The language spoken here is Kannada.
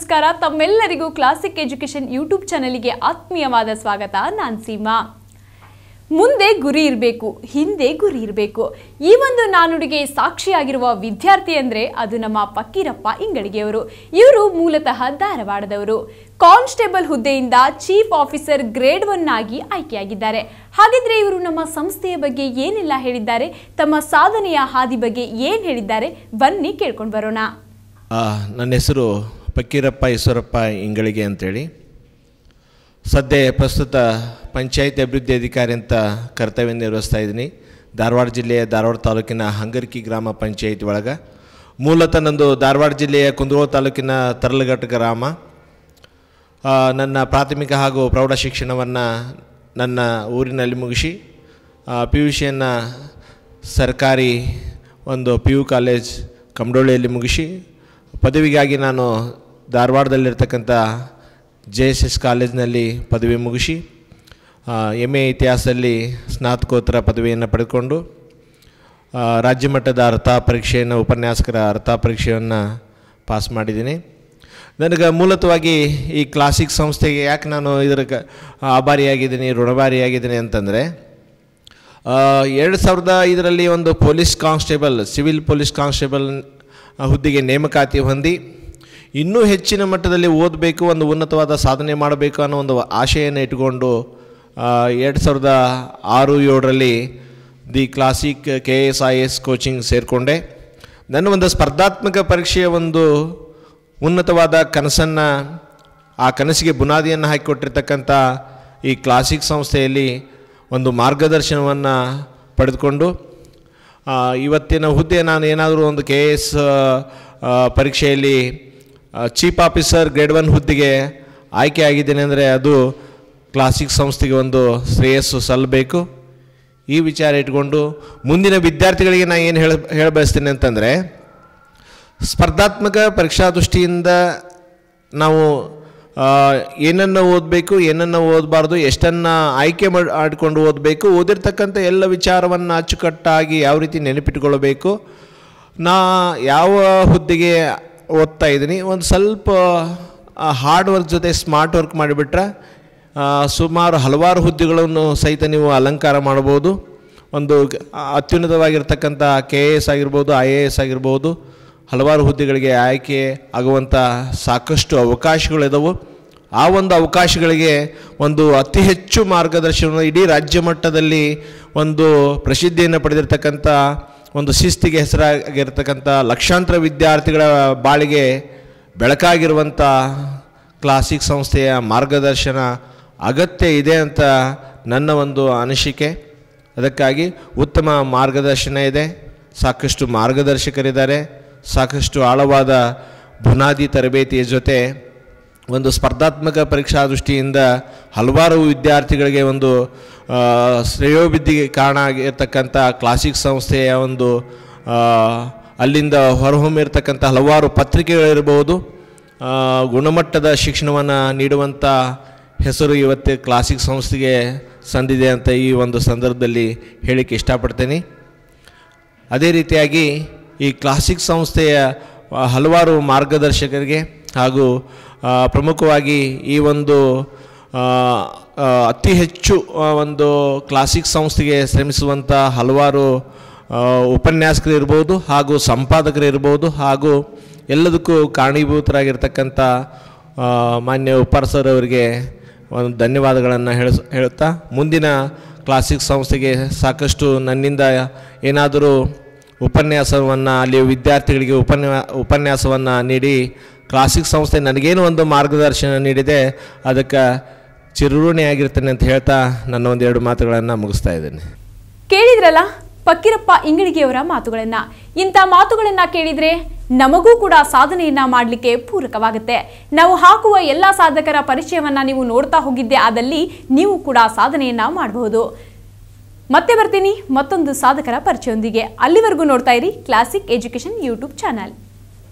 ನಮಸ್ಕಾರ ತಮ್ಮೆಲ್ಲರಿಗೂ ಕ್ಲಾಸಿಕ್ ಎಜುಕೇಶನ್ ಯೂಟ್ಯೂಬ್ ಚಾನಲಿಗೆ ಆತ್ಮೀಯವಾದ ಸ್ವಾಗತ ನಾನ್ ಸೀಮಾ ಮುಂದೆ ಗುರಿ ಇರಬೇಕು ಹಿಂದೆ ಗುರಿ ಇರಬೇಕು ಈ ಒಂದು ನಾನುಡಿಗೆ ಸಾಕ್ಷಿಯಾಗಿರುವ ವಿದ್ಯಾರ್ಥಿ ಅಂದ್ರೆ ಅದು ನಮ್ಮ ಫಕ್ಕೀರಪ್ಪ ಇಂಗಳಿಗೆಯವರು ಇವರು ಮೂಲತಃ ಧಾರವಾಡದವರು ಕಾನ್ಸ್ಟೇಬಲ್ ಹುದ್ದೆಯಿಂದ ಚೀಫ್ ಆಫೀಸರ್ ಗ್ರೇಡ್ ಒನ್ ಆಗಿ ಆಯ್ಕೆಯಾಗಿದ್ದಾರೆ ಹಾಗಿದ್ರೆ ಇವರು ನಮ್ಮ ಸಂಸ್ಥೆಯ ಬಗ್ಗೆ ಏನೆಲ್ಲ ಹೇಳಿದ್ದಾರೆ ತಮ್ಮ ಸಾಧನೆಯ ಹಾದಿ ಬಗ್ಗೆ ಏನ್ ಹೇಳಿದ್ದಾರೆ ಬನ್ನಿ ಕೇಳ್ಕೊಂಡು ಬರೋಣ ಆ, ನನ್ನ ಹೆಸರು ಫಕ್ಕೀರಪ್ಪ ಈಶ್ವರಪ್ಪ ಇಂಗಳಿಗೆ ಅಂತೇಳಿ ಸದ್ಯ ಪ್ರಸ್ತುತ ಪಂಚಾಯತ್ ಅಭಿವೃದ್ಧಿ ಅಧಿಕಾರಿ ಅಂತ ಕರ್ತವ್ಯ ನಿರ್ವಹಿಸ್ತಾ ಇದ್ದೀನಿ ಧಾರವಾಡ ಜಿಲ್ಲೆಯ ಧಾರವಾಡ ತಾಲೂಕಿನ ಹಂಗರ್ಕಿ ಗ್ರಾಮ ಪಂಚಾಯತ್ ಒಳಗೆ ಮೂಲತಃ ನಂದು ಧಾರವಾಡ ಜಿಲ್ಲೆಯ ಕುಂದಗೋಳ ತಾಲೂಕಿನ ತರಲಘಟ್ಟ ಗ್ರಾಮ ಆ, ನನ್ನ ಪ್ರಾಥಮಿಕ ಹಾಗೂ ಪ್ರೌಢ ಶಿಕ್ಷಣವನ್ನು ನನ್ನ ಊರಿನಲ್ಲಿ ಮುಗಿಸಿ ಪಿ ಯು ಸಿಯನ್ನು ಸರ್ಕಾರಿ ಒಂದು ಪಿ ಯು ಕಾಲೇಜ್ ಕಮಡೋಳಿಯಲ್ಲಿ ಮುಗಿಸಿ ಪದವಿಗಾಗಿ ನಾನು ಧಾರವಾಡದಲ್ಲಿರ್ತಕ್ಕಂಥ ಜೆ ಎಸ್ ಎಸ್ ಕಾಲೇಜಿನಲ್ಲಿ ಪದವಿ ಮುಗಿಸಿ ಎಮ್ ಎ ಇತಿಹಾಸದಲ್ಲಿ ಸ್ನಾತಕೋತ್ತರ ಪದವಿಯನ್ನು ಪಡೆದುಕೊಂಡು ಆ, ರಾಜ್ಯ ಮಟ್ಟದ ಅರ್ಥ ಪರೀಕ್ಷೆಯನ್ನು ಉಪನ್ಯಾಸಕರ ಅರ್ಥ ಪರೀಕ್ಷೆಯನ್ನು ಪಾಸ್ ಮಾಡಿದ್ದೀನಿ ನನಗೆ ಮೂಲತವಾಗಿ ಈ ಕ್ಲಾಸಿಕ್ ಸಂಸ್ಥೆಗೆ ಯಾಕೆ ನಾನು ಇದರ ಕ- ಆಭಾರಿಯಾಗಿದ್ದೀನಿ ಋಣಭಾರಿಯಾಗಿದ್ದೀನಿ ಅಂತಂದರೆ ಎರಡು ಸಾವಿರದ ಐದರಲ್ಲಿ ಒಂದು police constable civil police constable ಹುದ್ದೆಗೆ ನೇಮಕಾತಿ ಹೊಂದಿ ಇನ್ನೂ ಹೆಚ್ಚಿನ ಮಟ್ಟದಲ್ಲಿ ಓದಬೇಕು ಒಂದು ಉನ್ನತವಾದ ಸಾಧನೆ ಮಾಡಬೇಕು ಅನ್ನೋ ಒಂದು ಆಶೆಯನ್ನು ಇಟ್ಟುಕೊಂಡು ಎರಡು ಸಾವಿರದ ಆರು ಏಳರಲ್ಲಿ the classic K S I S coaching ಸೇರಿಕೊಂಡೆ ನನ್ನ ಒಂದು ಸ್ಪರ್ಧಾತ್ಮಕ ಪರೀಕ್ಷೆಯ ಒಂದು ಉನ್ನತವಾದ ಕನಸನ್ನು ಆ ಕನಸಿಗೆ ಬುನಾದಿಯನ್ನು ಹಾಕಿಕೊಟ್ಟಿರ್ತಕ್ಕಂಥ ಈ ಕ್ಲಾಸಿಕ್ ಸಂಸ್ಥೆಯಲ್ಲಿ ಒಂದು ಮಾರ್ಗದರ್ಶನವನ್ನು ಪಡೆದುಕೊಂಡು ಆ, ಇವತ್ತಿನ ಹುದ್ದೆ ನಾನು ಏನಾದರೂ ಒಂದು ಕೆ ಎಸ್ ಪರೀಕ್ಷೆಯಲ್ಲಿ ಚೀಫ್ ಆಫೀಸರ್ ಗ್ರೇಡ್ ಒನ್ ಹುದ್ದೆಗೆ ಆಯ್ಕೆ ಆಗಿದ್ದೇನೆ ಅಂದರೆ ಅದು ಕ್ಲಾಸಿಕ್ ಸಂಸ್ಥೆಗೆ ಒಂದು ಶ್ರೇಯಸ್ಸು ಸಲ್ಲಬೇಕು ಈ ವಿಚಾರ ಇಟ್ಕೊಂಡು ಮುಂದಿನ ವಿದ್ಯಾರ್ಥಿಗಳಿಗೆ ನಾನು ಏನು ಹೇಳ ಹೇಳ ಬಯಸ್ತೀನಿ ಅಂತಂದರೆ ಸ್ಪರ್ಧಾತ್ಮಕ ಪರೀಕ್ಷಾ ದೃಷ್ಟಿಯಿಂದ ನಾವು ಆ, ಏನನ್ನು ಓದಬೇಕು ಏನನ್ನು ಓದಬಾರ್ದು ಎಷ್ಟನ್ನು ಆಯ್ಕೆ ಮಾಡಿ ಆಡ್ಕೊಂಡು ಓದಬೇಕು ಓದಿರ್ತಕ್ಕಂಥ ಎಲ್ಲ ವಿಚಾರವನ್ನು ಅಚ್ಚುಕಟ್ಟಾಗಿ ಯಾವ ರೀತಿ ನೆನಪಿಟ್ಕೊಳ್ಬೇಕು ನಾ ಯಾವ ಹುದ್ದೆಗೆ ಓದ್ತಾ ಇದ್ದೀನಿ ಒಂದು ಸ್ವಲ್ಪ ಹಾರ್ಡ್ ವರ್ಕ್ ಜೊತೆ ಸ್ಮಾರ್ಟ್ ವರ್ಕ್ ಮಾಡಿಬಿಟ್ರೆ ಆ, ಸುಮಾರು ಹಲವಾರು ಹುದ್ದೆಗಳನ್ನು ಸಹಿತ ನೀವು ಅಲಂಕಾರ ಮಾಡ್ಬೋದು ಒಂದು ಗ- ಅತ್ಯುನ್ನತವಾಗಿರ್ತಕ್ಕಂಥ ಕೆ ಎ ಎಸ್ ಆಗಿರ್ಬೋದು ಐ ಎ ಎಸ್ ಆಗಿರ್ಬೋದು ಹಲವಾರು ಹುದ್ದೆಗಳಿಗೆ ಆಯ್ಕೆ ಆಗುವಂಥ ಸಾಕಷ್ಟು ಅವಕಾಶಗಳಿದಾವೆ ಆ ಒಂದು ಅವಕಾಶಗಳಿಗೆ ಒಂದು ಅತಿ ಹೆಚ್ಚು ಮಾರ್ಗದರ್ಶನ ಇಡೀ ರಾಜ್ಯ ಮಟ್ಟದಲ್ಲಿ ಒಂದು ಪ್ರಸಿದ್ಧಿಯನ್ನು ಪಡೆದಿರ್ತಕ್ಕಂಥ ಒಂದು ಶಿಸ್ತಿಗೆ ಹೆಸರಾಗಿರ್ತಕ್ಕಂಥ ಲಕ್ಷಾಂತರ ವಿದ್ಯಾರ್ಥಿಗಳ ಬಾಳಿಗೆ ಬೆಳಕಾಗಿರುವಂಥ ಕ್ಲಾಸಿಕ್ ಸಂಸ್ಥೆಯ ಮಾರ್ಗದರ್ಶನ ಅಗತ್ಯ ಇದೆ ಅಂತ ನನ್ನ ಒಂದು ಅನಿಸಿಕೆ ಅದಕ್ಕಾಗಿ ಉತ್ತಮ ಮಾರ್ಗದರ್ಶನ ಇದೆ ಸಾಕಷ್ಟು ಮಾರ್ಗದರ್ಶಕರಿದ್ದಾರೆ ಸಾಕಷ್ಟು ಆಳವಾದ ಬುನಾದಿ ತರಬೇತಿಯ ಜೊತೆ ಒಂದು ಸ್ಪರ್ಧಾತ್ಮಕ ಪರೀಕ್ಷಾ ದೃಷ್ಟಿಯಿಂದ ಹಲವಾರು ವಿದ್ಯಾರ್ಥಿಗಳಿಗೆ ಒಂದು ಆ, ಶ್ರೇಯೋಭಿವೃದ್ಧಿಗೆ ಕಾರಣ ಆಗಿರ್ತಕ್ಕಂಥ ಕ್ಲಾಸಿಕ್ ಸಂಸ್ಥೆಯ ಒಂದು ಆ, ಅಲ್ಲಿಂದ ಹೊರಹೊಮ್ಮಿರ್ತಕ್ಕಂಥ ಹಲವಾರು ಪತ್ರಿಕೆಗಳಿರ್ಬೋದು ಆ, ಗುಣಮಟ್ಟದ ಶಿಕ್ಷಣವನ್ನು ನೀಡುವಂಥ ಹೆಸರು ಇವತ್ತು ಕ್ಲಾಸಿಕ್ ಸಂಸ್ಥೆಗೆ ಸಂದಿದೆ ಅಂತ ಈ ಒಂದು ಸಂದರ್ಭದಲ್ಲಿ ಹೇಳಿಕ್ಕೆ ಇಷ್ಟಪಡ್ತೇನೆ ಅದೇ ರೀತಿಯಾಗಿ ಈ ಕ್ಲಾಸಿಕ್ ಸಂಸ್ಥೆಯ ಆ, ಹಲವಾರು ಮಾರ್ಗದರ್ಶಕರಿಗೆ ಹಾಗೂ ಆ, ಪ್ರಮುಖವಾಗಿ ಈ ಒಂದು ಆ, ಆ, ಅತಿ ಹೆಚ್ಚು ಆ, ಒಂದು ಕ್ಲಾಸಿಕ್ ಸಂಸ್ಥೆಗೆ ಶ್ರಮಿಸುವಂಥ ಹಲವಾರು ಆ, ಉಪನ್ಯಾಸಕರು ಇರ್ಬೋದು ಹಾಗೂ ಸಂಪಾದಕರು ಇರ್ಬೋದು ಹಾಗೂ ಎಲ್ಲದಕ್ಕೂ ಕಾರಣೀಭೂತರಾಗಿರ್ತಕ್ಕಂಥ ಆ, ಮಾನ್ಯ ಉಪಾರ್ ಸರ್ ಅವರಿಗೆ ಒಂದು ಧನ್ಯವಾದಗಳನ್ನು ಹೇಳ ಹೇಳುತ್ತಾ ಮುಂದಿನ ಕ್ಲಾಸಿಕ್ ಸಂಸ್ಥೆಗೆ ಸಾಕಷ್ಟು ನನ್ನಿಂದ ಏನಾದರೂ ಉಪನ್ಯಾಸವನ್ನು ಅಲ್ಲಿ ವಿದ್ಯಾರ್ಥಿಗಳಿಗೆ ಉಪನ್ಯಾ ಉಪನ್ಯಾಸವನ್ನು ನೀಡಿ ಕ್ಲಾಸಿಕ್ ಸಂಸ್ಥೆ ನನಗೇನು ಒಂದು ಮಾರ್ಗದರ್ಶನ ನೀಡಿದೆ ಅದಕ್ಕೆ ಚಿರುಋಣಿಯಾಗಿರ್ತೇನೆ ಅಂತ ಹೇಳ್ತಾ ನನ್ನ ಒಂದೆರಡು ಮಾತುಗಳನ್ನು ಮುಗಿಸ್ತಾ ಇದ್ದೇನೆ ಕೇಳಿದ್ರಲ್ಲ ಫಕ್ಕೀರಪ್ಪ ಇಂಗಳಿಗೆಯವರ ಮಾತುಗಳನ್ನ ಇಂಥ ಮಾತುಗಳನ್ನ ಕೇಳಿದ್ರೆ ನಮಗೂ ಕೂಡ ಸಾಧನೆಯನ್ನ ಮಾಡಲಿಕ್ಕೆ ಪೂರಕವಾಗುತ್ತೆ ನಾವು ಹಾಕುವ ಎಲ್ಲ ಸಾಧಕರ ಪರಿಚಯವನ್ನ ನೀವು ನೋಡ್ತಾ ಹೋಗಿದ್ದೆ ಆದಲ್ಲಿ ನೀವು ಕೂಡ ಸಾಧನೆಯನ್ನ ಮಾಡಬಹುದು ಮತ್ತೆ ಬರ್ತೀನಿ ಮತ್ತೊಂದು ಸಾಧಕರ ಪರಿಚಯದೊಂದಿಗೆ ಅಲ್ಲಿವರೆಗೂ ನೋಡ್ತಾ ಇರಿ ಕ್ಲಾಸಿಕ್ ಎಜುಕೇಶನ್ ಯೂಟ್ಯೂಬ್ ಚಾನಲ್